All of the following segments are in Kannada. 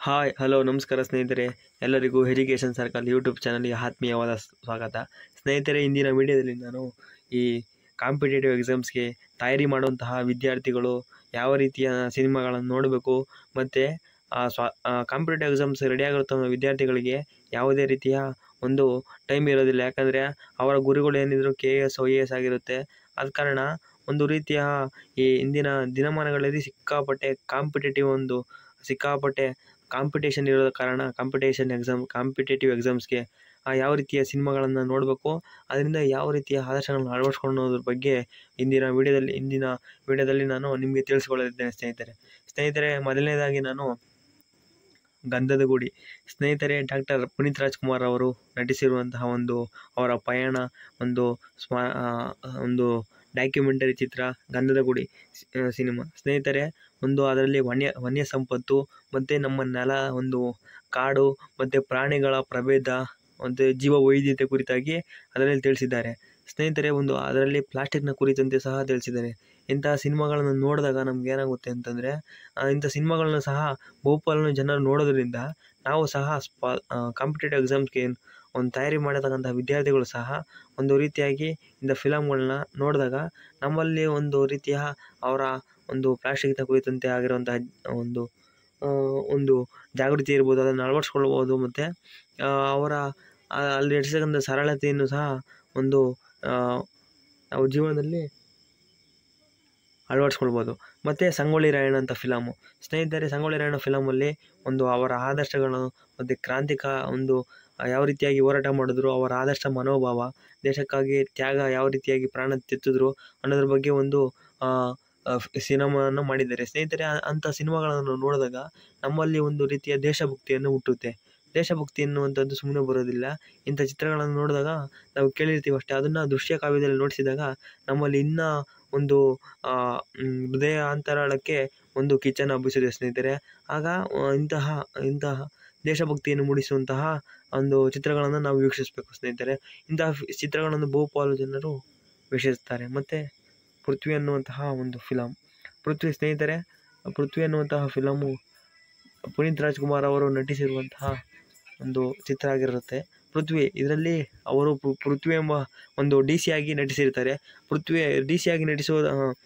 ಹಾಯ್ ಹಲೋ ನಮಸ್ಕಾರ ಸ್ನೇಹಿತರೆ ಎಲ್ಲರಿಗೂ ಎಜುಕೇಷನ್ ಸರ್ಕಲ್ ಯೂಟ್ಯೂಬ್ ಚಾನಲ್ಗೆ ಆತ್ಮೀಯವಾದ ಸ್ವಾಗತ ಸ್ನೇಹಿತರೆ ಇಂದಿನ ವಿಡಿಯೋದಲ್ಲಿ ನಾನು ಈ ಕಾಂಪಿಟೇಟಿವ್ ಎಕ್ಸಾಮ್ಸ್ಗೆ ತಯಾರಿ ಮಾಡುವಂತಹ ವಿದ್ಯಾರ್ಥಿಗಳು ಯಾವ ರೀತಿಯ ಸಿನಿಮಾಗಳನ್ನು ನೋಡಬೇಕು ಮತ್ತು ಆ ಸ್ವಾ ಕಾಂಪಿಟೇಟಿವ್ ಎಕ್ಸಾಮ್ಸ್ ರೆಡಿಯಾಗಿರುತ್ತ ವಿದ್ಯಾರ್ಥಿಗಳಿಗೆ ಯಾವುದೇ ರೀತಿಯ ಒಂದು ಟೈಮ್ ಇರೋದಿಲ್ಲ ಯಾಕಂದರೆ ಅವರ ಗುರಿಗಳು ಏನಿದ್ರು K A S O A S ಆಗಿರುತ್ತೆ ಆದ ಕಾರಣ ಒಂದು ರೀತಿಯ ಈ ಇಂದಿನ ದಿನಮಾನಗಳಲ್ಲಿ ಸಿಕ್ಕಾಪಟ್ಟೆ ಕಾಂಪಿಟೇಟಿವ್ ಒಂದು ಸಿಕ್ಕಾಪಟ್ಟೆ ಕಾಂಪಿಟೇಷನ್ ಇರೋದ ಕಾರಣ ಕಾಂಪಿಟೇಷನ್ ಎಕ್ಸಾಮ್ ಕಾಂಪಿಟೇಟಿವ್ ಎಕ್ಸಾಮ್ಸ್ಗೆ ಯಾವ ರೀತಿಯ ಸಿನಿಮಾಗಳನ್ನು ನೋಡಬೇಕು ಅದರಿಂದ ಯಾವ ರೀತಿಯ ಆದರ್ಶಗಳನ್ನು ಅಳವಡಿಸ್ಕೊಳ್ಳೋದ್ರ ಬಗ್ಗೆ ಇಂದಿನ ವಿಡಿಯೋದಲ್ಲಿ ಇಂದಿನ ವಿಡಿಯೋದಲ್ಲಿ ನಾನು ನಿಮಗೆ ತಿಳಿಸ್ಕೊಳ್ಳಲಿದ್ದೇನೆ ಸ್ನೇಹಿತರೆ ಸ್ನೇಹಿತರೆ ಮೊದಲನೇದಾಗಿ ನಾನು ಗಂಧದ ಗುಡಿ ಸ್ನೇಹಿತರೆ ಡಾಕ್ಟರ್ ಪುನೀತ್ ರಾಜ್ಕುಮಾರ್ ಅವರು ನಟಿಸಿರುವಂತಹ ಒಂದು ಅವರ ಪಯಣ ಒಂದು ಸ್ಮಾ ಒಂದು ಡಾಕ್ಯುಮೆಂಟರಿ ಚಿತ್ರ ಗಂಧದ ಗುಡಿ ಸಿನಿಮಾ ಸ್ನೇಹಿತರೆ ಒಂದು ಅದರಲ್ಲಿ ವನ್ಯ ವನ್ಯ ಸಂಪತ್ತು ಮತ್ತು ನಮ್ಮ ನೆಲ ಒಂದು ಕಾಡು ಮತ್ತು ಪ್ರಾಣಿಗಳ ಪ್ರಭೇದ ಮತ್ತು ಜೀವ ವೈವಿಧ್ಯತೆ ಕುರಿತಾಗಿ ಅದರಲ್ಲಿ ತಿಳಿಸಿದ್ದಾರೆ ಸ್ನೇಹಿತರೆ ಒಂದು ಅದರಲ್ಲಿ ಪ್ಲಾಸ್ಟಿಕ್ನ ಕುರಿತಂತೆ ಸಹ ತಿಳಿಸಿದ್ದಾರೆ ಇಂತಹ ಸಿನಿಮಾಗಳನ್ನು ನೋಡಿದಾಗ ನಮ್ಗೆ ಏನಾಗುತ್ತೆ ಅಂತಂದರೆ ಇಂಥ ಸಿನಿಮಾಗಳನ್ನ ಸಹ ಬಹುಪಾಲು ಜನರು ನೋಡೋದ್ರಿಂದ ನಾವು ಸಹ ಸ್ಪಾ ಕಾಂಪಿಟೇಟಿವ್ ಎಕ್ಸಾಮ್ಸ್ಗೆ ಒಂದು ತಯಾರಿ ಮಾಡತಕ್ಕಂಥ ವಿದ್ಯಾರ್ಥಿಗಳು ಸಹ ಒಂದು ರೀತಿಯಾಗಿ ಇಂಥ ಫಿಲಮ್ಗಳನ್ನ ನೋಡಿದಾಗ ನಮ್ಮಲ್ಲಿ ಒಂದು ರೀತಿಯ ಅವರ ಒಂದು ಪ್ಲಾಸ್ಟಿಕ್ನ ಕುರಿತಂತೆ ಆಗಿರುವಂತಹ ಒಂದು ಒಂದು ಜಾಗೃತಿ ಇರ್ಬೋದು ಅದನ್ನು ಅಳವಡಿಸ್ಕೊಳ್ಬೋದು ಮತ್ತು ಅವರ ಅಲ್ಲಿ ನಟಿಸತಕ್ಕಂಥ ಸರಳತೆಯನ್ನು ಸಹ ಒಂದು ನಾವು ಜೀವನದಲ್ಲಿ ಅಳವಡಿಸ್ಕೊಳ್ಬೋದು ಮತ್ತು ಸಂಗೊಳ್ಳಿ ರಾಯಣ್ಣ ಅಂತ ಫಿಲಮು ಸ್ನೇಹಿತರೆ ಸಂಗೊಳ್ಳಿ ರಾಯಣ್ಣ ಫಿಲಮಲ್ಲಿ ಒಂದು ಅವರ ಆದರ್ಶಗಳು ಮತ್ತು ಕ್ರಾಂತಿಕ ಒಂದು ಯಾವ ರೀತಿಯಾಗಿ ಹೋರಾಟ ಮಾಡಿದ್ರು ಅವರ ಆದರ್ಶ ಮನೋಭಾವ ದೇಶಕ್ಕಾಗಿ ತ್ಯಾಗ ಯಾವ ರೀತಿಯಾಗಿ ಪ್ರಾಣ ತೆತ್ತಿದ್ರು ಅನ್ನೋದ್ರ ಬಗ್ಗೆ ಒಂದು ಸಿನಿಮಾವನ್ನು ಮಾಡಿದ್ದಾರೆ ಸ್ನೇಹಿತರೆ ಅಂಥ ಸಿನಿಮಾಗಳನ್ನು ನೋಡಿದಾಗ ನಮ್ಮಲ್ಲಿ ಒಂದು ರೀತಿಯ ದೇಶಭಕ್ತಿಯನ್ನು ಹುಟ್ಟುತ್ತೆ ದೇಶಭಕ್ತಿ ಎನ್ನುವಂಥದ್ದು ಸುಮ್ಮನೆ ಬರೋದಿಲ್ಲ ಇಂಥ ಚಿತ್ರಗಳನ್ನು ನೋಡಿದಾಗ ನಾವು ಕೇಳಿರ್ತೀವಿ ಅಷ್ಟೇ ಅದನ್ನು ದೃಶ್ಯ ಕಾವ್ಯದಲ್ಲಿ ನೋಡಿಸಿದಾಗ ನಮ್ಮಲ್ಲಿ ಇನ್ನೂ ಒಂದು ಹೃದಯ ಅಂತರಾಳಕ್ಕೆ ಒಂದು ಕಿಚ್ಚನ್ನು ಹಬ್ಬಿಸಿದೆ ಸ್ನೇಹಿತರೆ ಆಗ ಇಂತಹ ಇಂತಹ ದೇಶಭಕ್ತಿಯನ್ನು ಮೂಡಿಸುವಂತಹ ಒಂದು ಚಿತ್ರಗಳನ್ನು ನಾವು ವೀಕ್ಷಿಸಬೇಕು ಸ್ನೇಹಿತರೆ ಇಂತಹ ಚಿತ್ರಗಳನ್ನು ಬಹುಪಾಲು ಜನರು ವೀಕ್ಷಿಸ್ತಾರೆ ಮತ್ತು ಪೃಥ್ವಿ ಅನ್ನುವಂತಹ ಒಂದು ಫಿಲಮ್ ಪೃಥ್ವಿ ಸ್ನೇಹಿತರೆ ಪೃಥ್ವಿ ಅನ್ನುವಂತಹ ಫಿಲಮು ಪುನೀತ್ ರಾಜ್ಕುಮಾರ್ ಅವರು ನಟಿಸಿರುವಂತಹ ಒಂದು ಚಿತ್ರ ಆಗಿರುತ್ತೆ ಪೃಥ್ವಿ ಇದರಲ್ಲಿ ಅವರು ಪೃಥ್ವಿ ಎಂಬ ಒಂದು ಡಿ ಸಿ ಆಗಿ ನಟಿಸಿರ್ತಾರೆ ಪೃಥ್ವಿ ಡಿ ಸಿ ಆಗಿ ನಟಿಸುವ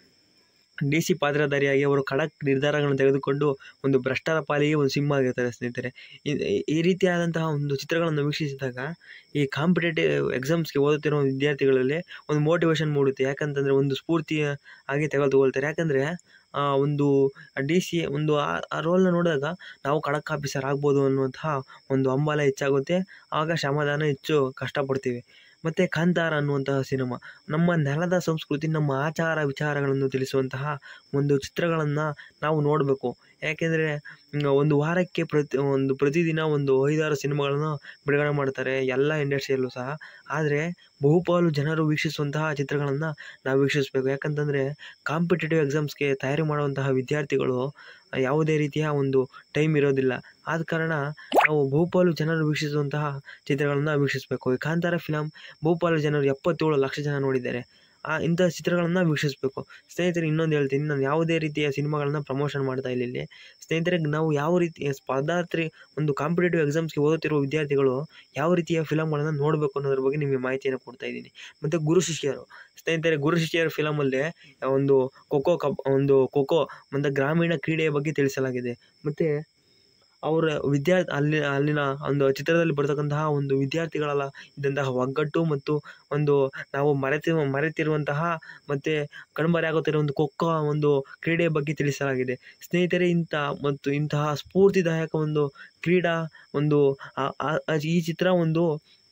ಡಿ ಸಿ ಪಾತ್ರಧಾರಿಯಾಗಿ ಅವರು ಖಡಕ್ ನಿರ್ಧಾರಗಳನ್ನು ತೆಗೆದುಕೊಂಡು ಒಂದು ಭ್ರಷ್ಟರ ಪಾಲಿಗೆ ಒಂದು ಸಿಂಹ ಆಗಿರ್ತಾರೆ ಸ್ನೇಹಿತರೆ ಈ ರೀತಿಯಾದಂತಹ ಒಂದು ಚಿತ್ರಗಳನ್ನು ವೀಕ್ಷಿಸಿದಾಗ ಈ ಕಾಂಪಿಟೇಟಿವ್ ಎಕ್ಸಾಮ್ಸ್ಗೆ ಓದುತ್ತಿರುವ ವಿದ್ಯಾರ್ಥಿಗಳಲ್ಲಿ ಒಂದು ಮೋಟಿವೇಶನ್ ಮೂಡುತ್ತೆ ಯಾಕಂತಂದರೆ ಒಂದು ಸ್ಫೂರ್ತಿ ಆಗಿ ತೆಗೆದುಕೊಳ್ತಾರೆ ಯಾಕಂದರೆ ಒಂದು ಡಿ ಸಿ ಒಂದು ಆ ರೋಲ್ನ ನೋಡಿದಾಗ ನಾವು ಖಡಕ್ ಆಫೀಸರ್ ಆಗ್ಬೋದು ಅನ್ನುವಂತಹ ಒಂದು ಹಂಬಲ ಹೆಚ್ಚಾಗುತ್ತೆ ಆಗ ಶ್ರಮದಾನ ಹೆಚ್ಚು ಕಷ್ಟಪಡ್ತೀವಿ ಮತ್ತು ಕಾಂತಾರ ಅನ್ನುವಂತಹ ಸಿನಿಮಾ ನಮ್ಮ ನೆಲದ ಸಂಸ್ಕೃತಿ ನಮ್ಮ ಆಚಾರ ವಿಚಾರಗಳನ್ನು ತಿಳಿಸುವಂತಹ ಒಂದು ಚಿತ್ರಗಳನ್ನು ನಾವು ನೋಡಬೇಕು ಯಾಕೆಂದರೆ ಒಂದು ವಾರಕ್ಕೆ ಪ್ರತಿ ಒಂದು ಪ್ರತಿದಿನ ಒಂದು ಐದಾರು ಸಿನಿಮಾಗಳನ್ನು ಬಿಡುಗಡೆ ಮಾಡ್ತಾರೆ ಎಲ್ಲ ಇಂಡಸ್ಟ್ರಿಯಲ್ಲೂ ಸಹ ಆದರೆ ಬಹುಪಾಲು ಜನರು ವೀಕ್ಷಿಸುವಂತಹ ಚಿತ್ರಗಳನ್ನು ನಾವು ವೀಕ್ಷಿಸಬೇಕು ಯಾಕಂತಂದರೆ ಕಾಂಪಿಟೇಟಿವ್ ಎಕ್ಸಾಮ್ಸ್ಗೆ ತಯಾರಿ ಮಾಡುವಂತಹ ವಿದ್ಯಾರ್ಥಿಗಳು ಯಾವುದೇ ರೀತಿಯ ಒಂದು ಟೈಮ್ ಇರೋದಿಲ್ಲ ಆದ ಕಾರಣ ನಾವು ಬಹುಪಾಲು ಜನರು ವೀಕ್ಷಿಸುವಂತಹ ಚಿತ್ರಗಳನ್ನು ವೀಕ್ಷಿಸಬೇಕು ಈ ಕಾಂತಾರ ಫಿಲಮ್ ಬಹುಪಾಲು ಜನರು ಎಪ್ಪತ್ತೇಳು ಲಕ್ಷ ಜನ ನೋಡಿದ್ದಾರೆ ಆ ಇಂಥ ಚಿತ್ರಗಳನ್ನು ವೀಕ್ಷಿಸಬೇಕು ಸ್ನೇಹಿತರೆ ಇನ್ನೊಂದು ಹೇಳ್ತೀನಿ ನಾನು ಯಾವುದೇ ರೀತಿಯ ಸಿನಿಮಾಗಳನ್ನ ಪ್ರಮೋಷನ್ ಮಾಡ್ತಾ ಇಲ್ಲ ಇಲ್ಲಿ ಸ್ನೇಹಿತರೆ ನಾವು ಯಾವ ರೀತಿಯ ಸ್ಪರ್ಧಾರ್ಥಿ ಒಂದು ಕಾಂಪಿಟೇಟಿವ್ ಎಕ್ಸಾಮ್ಸ್ಗೆ ಓದುತ್ತಿರುವ ವಿದ್ಯಾರ್ಥಿಗಳು ಯಾವ ರೀತಿಯ ಫಿಲಮ್ಗಳನ್ನು ನೋಡಬೇಕು ಅನ್ನೋದ್ರ ಬಗ್ಗೆ ನಿಮಗೆ ಮಾಹಿತಿಯನ್ನು ಕೊಡ್ತಾ ಇದ್ದೀನಿ ಮತ್ತು ಗುರು ಶಿಷ್ಯರು ಸ್ನೇಹಿತರೆ ಗುರು ಶಿಷ್ಯರ ಫಿಲಮಲ್ಲಿ ಒಂದು ಖೋಖೋ ಕಬ್ ಒಂದು ಖೋಖೋ ಮತ್ತು ಗ್ರಾಮೀಣ ಕ್ರೀಡೆಯ ಬಗ್ಗೆ ತಿಳಿಸಲಾಗಿದೆ ಮತ್ತು ಅವರ ವಿದ್ಯಾರ್ಥಿ ಅಲ್ಲಿ ಅಲ್ಲಿನ ಒಂದು ಚಿತ್ರದಲ್ಲಿ ಬರ್ತಕ್ಕಂತಹ ಒಂದು ವಿದ್ಯಾರ್ಥಿಗಳೆಲ್ಲ ಇದ್ದಂತಹ ಒಗ್ಗಟ್ಟು ಮತ್ತು ಒಂದು ನಾವು ಮರೆತಿ ಮರೆತಿರುವಂತಹ ಮತ್ತು ಕಣ್ಮರೆಯಾಗುತ್ತಿರುವ ಒಂದು ಖೋಖೋ ಒಂದು ಕ್ರೀಡೆಯ ಬಗ್ಗೆ ತಿಳಿಸಲಾಗಿದೆ ಸ್ನೇಹಿತರೆ ಇಂಥ ಮತ್ತು ಇಂತಹ ಸ್ಫೂರ್ತಿದಾಯಕ ಒಂದು ಕ್ರೀಡಾ ಒಂದು ಈ ಚಿತ್ರ ಒಂದು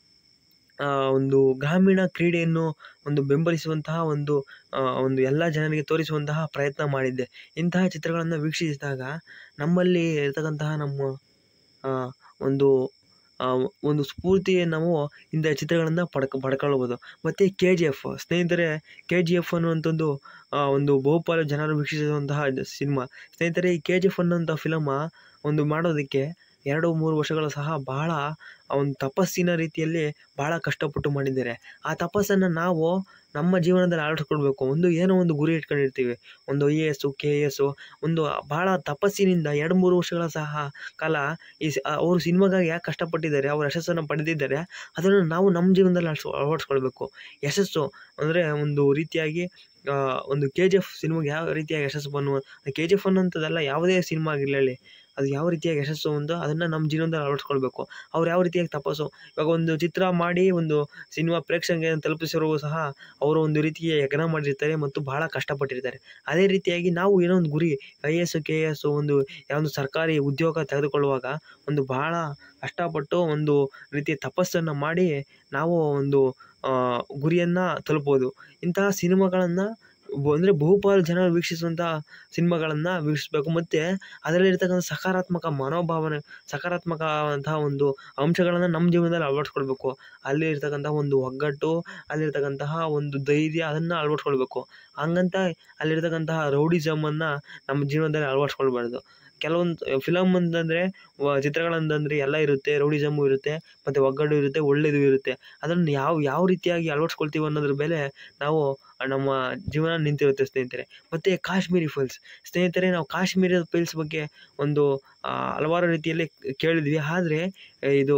ಒಂದು ಗ್ರಾಮೀಣ ಕ್ರೀಡೆಯನ್ನು ಒಂದು ಬೆಂಬಲಿಸುವಂತಹ ಒಂದು ಒಂದು ಎಲ್ಲ ಜನರಿಗೆ ತೋರಿಸುವಂತಹ ಪ್ರಯತ್ನ ಮಾಡಿದ್ದೆ ಇಂತಹ ಚಿತ್ರಗಳನ್ನು ವೀಕ್ಷಿಸಿದಾಗ ನಮ್ಮಲ್ಲಿ ಇರ್ತಕ್ಕಂತಹ ನಮ್ಮ ಒಂದು ಒಂದು ಸ್ಫೂರ್ತಿ ನಾವು ಇಂಥ ಚಿತ್ರಗಳನ್ನು ಪಡ್ಕ ಪಡ್ಕೊಳ್ಬೋದು ಮತ್ತು ಕೆ ಜಿ ಎಫ್ ಸ್ನೇಹಿತರೆ ಕೆ ಜಿ ಎಫ್ ಅನ್ನುವಂಥದ್ದು ಒಂದು ಬಹುಪಾಲು ಜನರು ವೀಕ್ಷಿಸುವಂತಹ ಸಿನಿಮಾ ಸ್ನೇಹಿತರೆ ಈ ಕೆ ಜಿ ಎಫ್ ಅನ್ನುವಂಥ ಫಿಲಮ ಒಂದು ಮಾಡೋದಕ್ಕೆ ಎರಡು ಮೂರು ವರ್ಷಗಳು ಸಹ ಬಹಳ ಒಂದು ತಪಸ್ಸಿನ ರೀತಿಯಲ್ಲಿ ಬಹಳ ಕಷ್ಟಪಟ್ಟು ಮಾಡಿದ್ದಾರೆ ಆ ತಪಸ್ಸನ್ನು ನಾವು ನಮ್ಮ ಜೀವನದಲ್ಲಿ ಅಳವಡಿಸ್ಕೊಳ್ಬೇಕು ಒಂದು ಏನೋ ಒಂದು ಗುರಿ ಇಟ್ಕೊಂಡಿರ್ತೀವಿ ಒಂದು I A S K A S ಒಂದು ಬಹಳ ತಪಸ್ಸಿನಿಂದ ಎರಡು ಮೂರು ವರ್ಷಗಳ ಸಹ ಕಾಲ ಈ ಸ ಅವರು ಸಿನಿಮಾಗಾಗಿ ಯಾಕೆ ಕಷ್ಟಪಟ್ಟಿದ್ದಾರೆ ಅವ್ರು ಯಶಸ್ಸನ್ನು ಪಡೆದಿದ್ದಾರೆ ಅದನ್ನು ನಾವು ನಮ್ಮ ಜೀವನದಲ್ಲಿ ಅಳ್ಸ್ ಅಳವಡಿಸ್ಕೊಳ್ಬೇಕು ಯಶಸ್ಸು ಅಂದರೆ ಒಂದು ರೀತಿಯಾಗಿ ಆ, ಒಂದು ಕೆ ಜಿ ಎಫ್ ಸಿನಿಮಾಗೆ ಯಾವ ರೀತಿಯಾಗಿ ಯಶಸ್ಸು ಬನ್ನುವ ಕೆ ಜಿ ಎಫ್ ಅನ್ನೋಂಥದ್ದಲ್ಲ ಯಾವುದೇ ಸಿನಿಮಾ ಆಗಿರಲಿ ಅದು ಯಾವ ರೀತಿಯಾಗಿ ಯಶಸ್ಸು ಒಂದು ಅದನ್ನು ನಮ್ಮ ಜೀವನದಲ್ಲಿ ಅಳವಡಿಸ್ಕೊಳ್ಬೇಕು ಅವ್ರು ಯಾವ ರೀತಿಯಾಗಿ ತಪಸ್ಸು ಇವಾಗ ಒಂದು ಚಿತ್ರ ಮಾಡಿ ಒಂದು ಸಿನಿಮಾ ಪ್ರೇಕ್ಷಕರಿಗೆ ತಲುಪಿಸಿರುವ ಸಹ ಅವರು ಒಂದು ರೀತಿಯ ಯಜ್ಞ ಮಾಡಿರ್ತಾರೆ ಮತ್ತು ಬಹಳ ಕಷ್ಟಪಟ್ಟಿರ್ತಾರೆ ಅದೇ ರೀತಿಯಾಗಿ ನಾವು ಏನೋ ಒಂದು ಗುರಿ I A S K A S ಒಂದು ಯಾವೊಂದು ಸರ್ಕಾರಿ ಉದ್ಯೋಗ ತೆಗೆದುಕೊಳ್ಳುವಾಗ ಒಂದು ಬಹಳ ಕಷ್ಟಪಟ್ಟು ಒಂದು ರೀತಿಯ ತಪಸ್ಸನ್ನು ಮಾಡಿ ನಾವು ಒಂದು ಗುರಿಯನ್ನು ತಲುಪೋದು ಇಂತಹ ಸಿನಿಮಾಗಳನ್ನು ಅಂದರೆ ಬಹುಪಾಲು ಜನರು ವೀಕ್ಷಿಸುವಂತಹ ಸಿನಿಮಾಗಳನ್ನು ವೀಕ್ಷಿಸಬೇಕು ಮತ್ತು ಅದರಲ್ಲಿರ್ತಕ್ಕಂಥ ಸಕಾರಾತ್ಮಕ ಮನೋಭಾವನೆ ಸಕಾರಾತ್ಮಕವಾದಂತಹ ಒಂದು ಅಂಶಗಳನ್ನು ನಮ್ಮ ಜೀವನದಲ್ಲಿ ಅಳವಡಿಸ್ಕೊಳ್ಬೇಕು ಅಲ್ಲಿ ಇರ್ತಕ್ಕಂಥ ಒಂದು ಒಗ್ಗಟ್ಟು ಅಲ್ಲಿರ್ತಕ್ಕಂತಹ ಒಂದು ಧೈರ್ಯ ಅದನ್ನು ಅಳವಡಿಸ್ಕೊಳ್ಬೇಕು ಹಂಗಂತ ಅಲ್ಲಿರ್ತಕ್ಕಂತಹ ರೌಡಿಸಮನ್ನು ನಮ್ಮ ಜೀವನದಲ್ಲಿ ಅಳವಡಿಸ್ಕೊಳ್ಬಾರ್ದು ಕೆಲವೊಂದು ಫಿಲಮ್ ಅಂತಂದರೆ ಚಿತ್ರಗಳಂತಂದರೆ ಎಲ್ಲ ಇರುತ್ತೆ ರೌಡಿಸಮು ಇರುತ್ತೆ ಮತ್ತು ಒಗ್ಗಟ್ಟು ಇರುತ್ತೆ ಒಳ್ಳೆಯದು ಇರುತ್ತೆ ಅದನ್ನು ಯಾವ ಯಾವ ರೀತಿಯಾಗಿ ಅಳವಡಿಸ್ಕೊಳ್ತೀವಿ ಅನ್ನೋದ್ರ ಮೇಲೆ ನಾವು ನಮ್ಮ ಜೀವನ ನಿಂತಿರುತ್ತೆ ಸ್ನೇಹಿತರೆ ಮತ್ತು ಕಾಶ್ಮೀರಿ ಫೈಲ್ಸ್ ಸ್ನೇಹಿತರೆ ನಾವು ಕಾಶ್ಮೀರದ ಫೈಲ್ಸ್ ಬಗ್ಗೆ ಒಂದು ಆ, ಹಲವಾರು ರೀತಿಯಲ್ಲಿ ಕೇಳಿದ್ವಿ ಆದರೆ ಇದು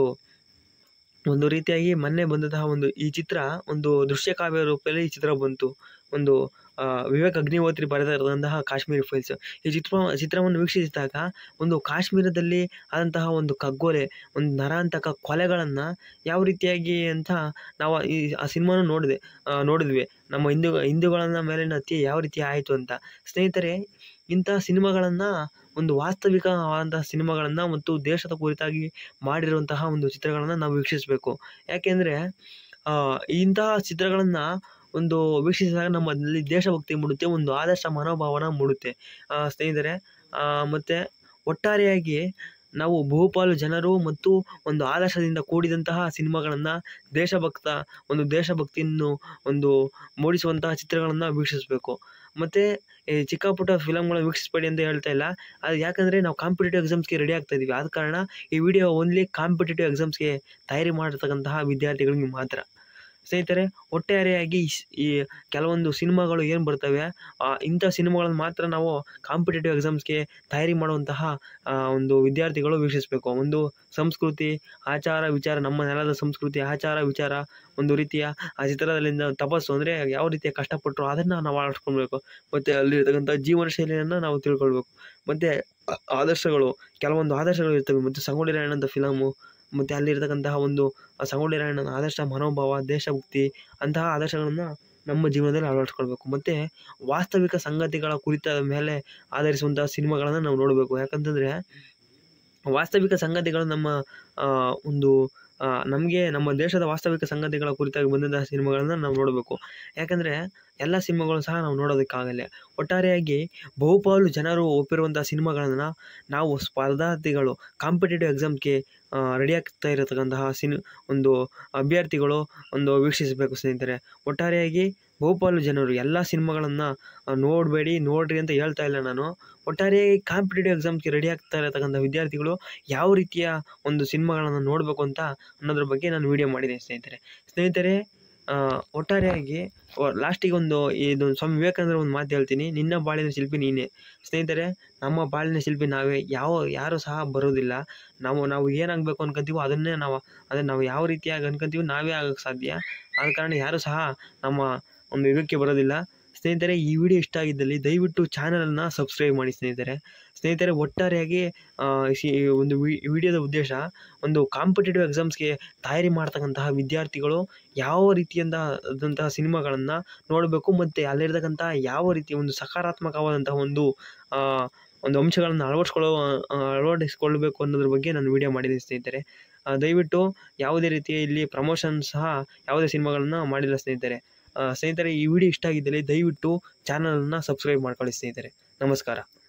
ಒಂದು ರೀತಿಯಾಗಿ ಮೊನ್ನೆ ಬಂದಂತಹ ಒಂದು ಈ ಚಿತ್ರ ಒಂದು ದೃಶ್ಯ ಕಾವ್ಯ ರೂಪದಲ್ಲಿ ಈ ಚಿತ್ರ ಬಂತು ಒಂದು ಆ, ವಿವೇಕ್ ಅಗ್ನಿಹೋತ್ರಿ ಬರೆದಿರುವಂತಹ ಕಾಶ್ಮೀರಿ ಫೈಲ್ಸ್ ಈ ಚಿತ್ರ ಚಿತ್ರವನ್ನು ವೀಕ್ಷಿಸಿದಾಗ ಒಂದು ಕಾಶ್ಮೀರದಲ್ಲಿ ಆದಂತಹ ಒಂದು ಕಗ್ಗೊಲೆ ಒಂದು ನರಾಂತಕ ಕೊಲೆಗಳನ್ನು ಯಾವ ರೀತಿಯಾಗಿ ಅಂತ ನಾವು ಈ ಆ ಸಿನಿಮಾನು ನೋಡಿದೆ ಆ, ನೋಡಿದ್ವಿ ನಮ್ಮ ಹಿಂದೂ ಹಿಂದೂಗಳನ್ನ ಮೇಲಿನ ಹತ್ಯೆ ಯಾವ ರೀತಿ ಆಯಿತು ಅಂತ ಸ್ನೇಹಿತರೆ ಇಂತಹ ಸಿನಿಮಾಗಳನ್ನು ಒಂದು ವಾಸ್ತವಿಕವಾದಂತಹ ಸಿನಿಮಾಗಳನ್ನು ಮತ್ತು ದೇಶದ ಕುರಿತಾಗಿ ಮಾಡಿರುವಂತಹ ಒಂದು ಚಿತ್ರಗಳನ್ನು ನಾವು ವೀಕ್ಷಿಸಬೇಕು ಯಾಕೆಂದರೆ ಇಂತಹ ಚಿತ್ರಗಳನ್ನು ಒಂದು ವೀಕ್ಷಿಸಿದಾಗ ನಮ್ಮಲ್ಲಿ ದೇಶಭಕ್ತಿ ಮೂಡುತ್ತೆ ಒಂದು ಆದರ್ಶ ಮನೋಭಾವನ ಮೂಡುತ್ತೆ ಆ, ಸ್ನೇಹಿತರೆ ಆ, ಮತ್ತು ಒಟ್ಟಾರೆಯಾಗಿ ನಾವು ಬಹುಪಾಲು ಜನರು ಮತ್ತು ಒಂದು ಆದರ್ಶದಿಂದ ಕೂಡಿದಂತಹ ಸಿನಿಮಾಗಳನ್ನು ದೇಶಭಕ್ತ ಒಂದು ದೇಶಭಕ್ತಿಯನ್ನು ಒಂದು ಮೂಡಿಸುವಂತಹ ಚಿತ್ರಗಳನ್ನು ವೀಕ್ಷಿಸಬೇಕು ಮತ್ತು ಈ ಚಿಕ್ಕ ಪುಟ್ಟ ಫಿಲಮ್ಗಳನ್ನ ವೀಕ್ಷಿಸಬೇಡಿ ಅಂತ ಹೇಳ್ತಾ ಇಲ್ಲ ಅದು ಯಾಕಂದರೆ ನಾವು ಕಾಂಪಿಟೇಟಿವ್ ಎಕ್ಸಾಮ್ಸ್ಗೆ ರೆಡಿ ಆಗ್ತಾ ಇದ್ದೀವಿ ಆದ ಕಾರಣ ಈ ವಿಡಿಯೋ ಓನ್ಲಿ ಕಾಂಪಿಟೇಟಿವ್ ಎಕ್ಸಾಮ್ಸ್ಗೆ ತಯಾರಿ ಮಾಡಿರ್ತಕ್ಕಂತಹ ವಿದ್ಯಾರ್ಥಿಗಳಿಗೆ ಮಾತ್ರ ಸ್ನೇಹಿತರೆ ಒಟ್ಟಾರೆಯಾಗಿ ಈ ಸ್- ಈ ಕೆಲವೊಂದು ಸಿನಿಮಾಗಳು ಏನು ಬರ್ತವೆ ಆ, ಇಂಥ ಸಿನಿಮಾಗಳನ್ನು ಮಾತ್ರ ನಾವು ಕಾಂಪಿಟೇಟಿವ್ ಎಕ್ಸಾಮ್ಸ್ಗೆ ತಯಾರಿ ಮಾಡುವಂತಹ ಆ, ಒಂದು ವಿದ್ಯಾರ್ಥಿಗಳು ವೀಕ್ಷಿಸಬೇಕು ಒಂದು ಸಂಸ್ಕೃತಿ ಆಚಾರ ವಿಚಾರ ನಮ್ಮ ನೆಲದ ಸಂಸ್ಕೃತಿ ಆಚಾರ ವಿಚಾರ ಒಂದು ರೀತಿಯ ಆ ಚಿತ್ರದಲ್ಲಿಂದ ತಪಸ್ಸು ಅಂದರೆ ಯಾವ ರೀತಿಯ ಕಷ್ಟಪಟ್ಟರು ಅದನ್ನು ನಾವು ಅಳವಡಿಸ್ಕೊಳ್ಬೇಕು ಮತ್ತು ಅಲ್ಲಿರ್ತಕ್ಕಂಥ ಜೀವನ ಶೈಲಿಯನ್ನು ನಾವು ತಿಳ್ಕೊಳ್ಬೇಕು ಮತ್ತು ಆದರ್ಶಗಳು ಕೆಲವೊಂದು ಆದರ್ಶಗಳು ಇರ್ತವೆ ಮತ್ತು ಸಂಗೊಳ್ಳಿ ರಾಯಣ್ಣಂಥ ಫಿಲಮು ಮತ್ತು ಅಲ್ಲಿರ್ತಕ್ಕಂತಹ ಒಂದು ಆ ಸಂಗೊಳ್ಳಿ ರಾಯಣ್ಣನ ಆದರ್ಶ ಮನೋಭಾವ ದೇಶಭಕ್ತಿ ಅಂತಹ ಆದರ್ಶಗಳನ್ನು ನಮ್ಮ ಜೀವನದಲ್ಲಿ ಅಳವಡಿಸ್ಕೊಳ್ಬೇಕು ಮತ್ತು ವಾಸ್ತವಿಕ ಸಂಗತಿಗಳ ಕುರಿತ ಮೇಲೆ ಆಧರಿಸುವಂತಹ ಸಿನಿಮಾಗಳನ್ನು ನಾವು ನೋಡಬೇಕು ಯಾಕಂತಂದರೆ ವಾಸ್ತವಿಕ ಸಂಗತಿಗಳು ನಮ್ಮ ಆ, ಒಂದು ನಮಗೆ ನಮ್ಮ ದೇಶದ ವಾಸ್ತವಿಕ ಸಂಗತಿಗಳ ಕುರಿತಾಗಿ ಬಂದಂತಹ ಸಿನಿಮಾಗಳನ್ನು ನಾವು ನೋಡಬೇಕು ಯಾಕಂದರೆ ಎಲ್ಲ ಸಿನಿಮಾಗಳು ಸಹ ನಾವು ನೋಡೋದಕ್ಕಾಗಲ್ಲ ಒಟ್ಟಾರೆಯಾಗಿ ಬಹುಪಾಲು ಜನರು ಒಪ್ಪಿರುವಂಥ ಸಿನಿಮಾಗಳನ್ನು ನಾವು ಸ್ಪರ್ಧಾರ್ಥಿಗಳು ಕಾಂಪಿಟೇಟಿವ್ ಎಕ್ಸಾಮ್ಗೆ ರೆಡಿ ಆಗ್ತಾ ಇರತಕ್ಕಂತಹ ಸಿನಿ ಒಂದು ಅಭ್ಯರ್ಥಿಗಳು ಒಂದು ವೀಕ್ಷಿಸಬೇಕು ಸ್ನೇಹಿತರೆ ಒಟ್ಟಾರೆಯಾಗಿ ಬಹುಪಾಲು ಜನರು ಎಲ್ಲ ಸಿನಿಮಾಗಳನ್ನು ನೋಡಬೇಡಿ ನೋಡ್ರಿ ಅಂತ ಹೇಳ್ತಾ ಇಲ್ಲ ನಾನು ಒಟ್ಟಾರೆಯಾಗಿ ಕಾಂಪಿಟೇಟಿವ್ ಎಕ್ಸಾಮ್ಸ್ಗೆ ರೆಡಿ ಆಗ್ತಾ ಇರತಕ್ಕಂಥ ವಿದ್ಯಾರ್ಥಿಗಳು ಯಾವ ರೀತಿಯ ಒಂದು ಸಿನಿಮಾಗಳನ್ನು ನೋಡಬೇಕು ಅಂತ ಅನ್ನೋದ್ರ ಬಗ್ಗೆ ನಾನು ವಿಡಿಯೋ ಮಾಡಿದ್ದೀನಿ ಸ್ನೇಹಿತರೆ ಸ್ನೇಹಿತರೆ ಆ, ಒಟ್ಟಾರೆಯಾಗಿ ಲಾಸ್ಟಿಗೆ ಒಂದು ಇದು ಸ್ವಾಮಿ ವಿವೇಕಾನಂದರ ಒಂದು ಮಾತು ಹೇಳ್ತೀನಿ ನಿನ್ನ ಬಾಳಿನ ಶಿಲ್ಪಿ ನೀನೇ ಸ್ನೇಹಿತರೆ ನಮ್ಮ ಬಾಳಿನ ಶಿಲ್ಪಿ ನಾವೇ ಯಾವ ಯಾರು ಸಹ ಬರೋದಿಲ್ಲ ನಾವು ನಾವು ಏನಾಗಬೇಕು ಅನ್ಕೊಂತೀವೋ ಅದನ್ನೇ ನಾವು ಅದನ್ನು ನಾವು ಯಾವ ರೀತಿಯಾಗಿ ಅನ್ಕೊಂತೀವೋ ನಾವೇ ಆಗೋಕ್ಕೆ ಸಾಧ್ಯ ಆದ ಕಾರಣ ಯಾರೂ ಸಹ ನಮ್ಮ ಒಂದು ಇದಕ್ಕೆ ಬರೋದಿಲ್ಲ ಸ್ನೇಹಿತರೆ ಈ ವಿಡಿಯೋ ಇಷ್ಟ ಆಗಿದ್ದಲ್ಲಿ ದಯವಿಟ್ಟು ಚಾನಲನ್ನು ಸಬ್ಸ್ಕ್ರೈಬ್ ಮಾಡಿ ಸ್ನೇಹಿತರೆ ಸ್ನೇಹಿತರೆ ಒಟ್ಟಾರೆಯಾಗಿ ಆ, ಸಿ- ಈ ಒಂದು ವಿ- ವಿಡಿಯೋದ ಉದ್ದೇಶ ಒಂದು ಕಾಂಪಿಟೇಟಿವ್ ಎಕ್ಸಾಮ್ಸ್ಗೆ ತಯಾರಿ ಮಾಡ್ತಕ್ಕಂತಹ ವಿದ್ಯಾರ್ಥಿಗಳು ಯಾವ ರೀತಿಯಂತಹ ಸಿನಿಮಾಗಳನ್ನು ನೋಡಬೇಕು ಮತ್ತು ಅಲ್ಲಿರ್ತಕ್ಕಂಥ ಯಾವ ರೀತಿಯ ಒಂದು ಸಕಾರಾತ್ಮಕವಾದಂತಹ ಒಂದು ಆ, ಒಂದು ಅಂಶಗಳನ್ನು ಅಳವಡಿಸ್ಕೊಳ್ಳೋ ಆ, ಅಳವಡಿಸ್ಕೊಳ್ಬೇಕು ಅನ್ನೋದ್ರ ಬಗ್ಗೆ ನಾನು ವಿಡಿಯೋ ಮಾಡಿದ್ದೀನಿ ಸ್ನೇಹಿತರೆ ಆ, ದಯವಿಟ್ಟು ಯಾವುದೇ ರೀತಿಯ ಇಲ್ಲಿ ಪ್ರಮೋಷನ್ ಸಹ ಯಾವುದೇ ಸಿನಿಮಾಗಳನ್ನು ಮಾಡಿಲ್ಲ ಸ್ನೇಹಿತರೆ ಆ, ಸ್ನೇಹಿತರೆ ಈ ವಿಡಿಯೋ ಇಷ್ಟ ಆಗಿದ್ದಲ್ಲಿ ದಯವಿಟ್ಟು ಚಾನಲನ್ನು ಸಬ್ಸ್ಕ್ರೈಬ್ ಮಾಡ್ಕೊಳ್ಳಿ ಸ್ನೇಹಿತರೆ ನಮಸ್ಕಾರ